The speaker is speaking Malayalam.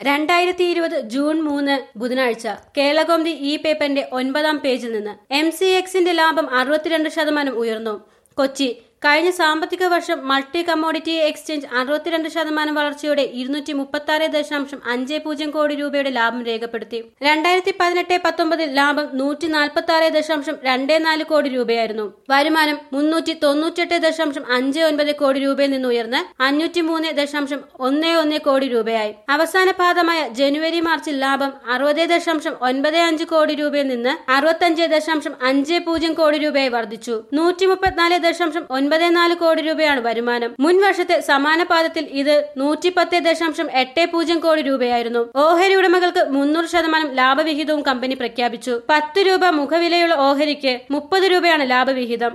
രണ്ടായിരത്തി ഇരുപത് ജൂൺ മൂന്ന് ബുധനാഴ്ച കേരളകൗമുദി ഈ പേപ്പറിന്റെ ഒൻപതാം പേജിൽ നിന്ന് എം സി എക്സിന്റെ ലാഭം അറുപത്തിരണ്ട് ശതമാനം ഉയർന്നു കൊച്ചി കഴിഞ്ഞ സാമ്പത്തിക വർഷം മൾട്ടി കമ്മോഡിറ്റി എക്സ്ചേഞ്ച് അറുപത്തിരണ്ട് ശതമാനം വളർച്ചയോടെ ഇരുന്നൂറ്റി മുപ്പത്തി ആറ് ദശാംശം അഞ്ച് പൂജ്യം കോടി രൂപയുടെ ലാഭം രേഖപ്പെടുത്തി രണ്ടായിരത്തി പതിനെട്ട് പത്തൊമ്പതിൽ ലാഭം നൂറ്റി നാൽപ്പത്തി ആറ് ദശാംശം രണ്ട് നാല് കോടി രൂപയായിരുന്നു വരുമാനം മുന്നൂറ്റി തൊണ്ണൂറ്റെട്ട് ദശാംശം അഞ്ച് ഒൻപത് കോടി രൂപയിൽ നിന്ന് ഉയർന്ന് അഞ്ഞൂറ്റി മൂന്ന് ദശാംശം ഒന്ന് ഒന്ന് കോടി രൂപയായി അവസാന പാദമായ ജനുവരി മാർച്ചിൽ ലാഭം അറുപത് ദശാംശം ഒൻപത് അഞ്ച് കോടി രൂപയിൽ നിന്ന് അറുപത്തഞ്ച് ദശാംശം അഞ്ച് പൂജ്യം കോടി രൂപയായി വർദ്ധിച്ചു നൂറ്റി മുപ്പത്തിനാല് ദശാംശം ഒൻപത് നാല് കോടി രൂപയാണ് വരുമാനം മുൻ വർഷത്തെ സമാന പാദത്തിൽ ഇത് നൂറ്റി പത്ത് ദശാംശം എട്ട് പൂജ്യം കോടി രൂപയായിരുന്നു ഓഹരി ഉടമകൾക്ക് മുന്നൂറ് ശതമാനം ലാഭവിഹിതവും കമ്പനി പ്രഖ്യാപിച്ചു പത്ത് രൂപ മുഖവിലയുള്ള ഓഹരിക്ക് മുപ്പത് രൂപയാണ് ലാഭവിഹിതം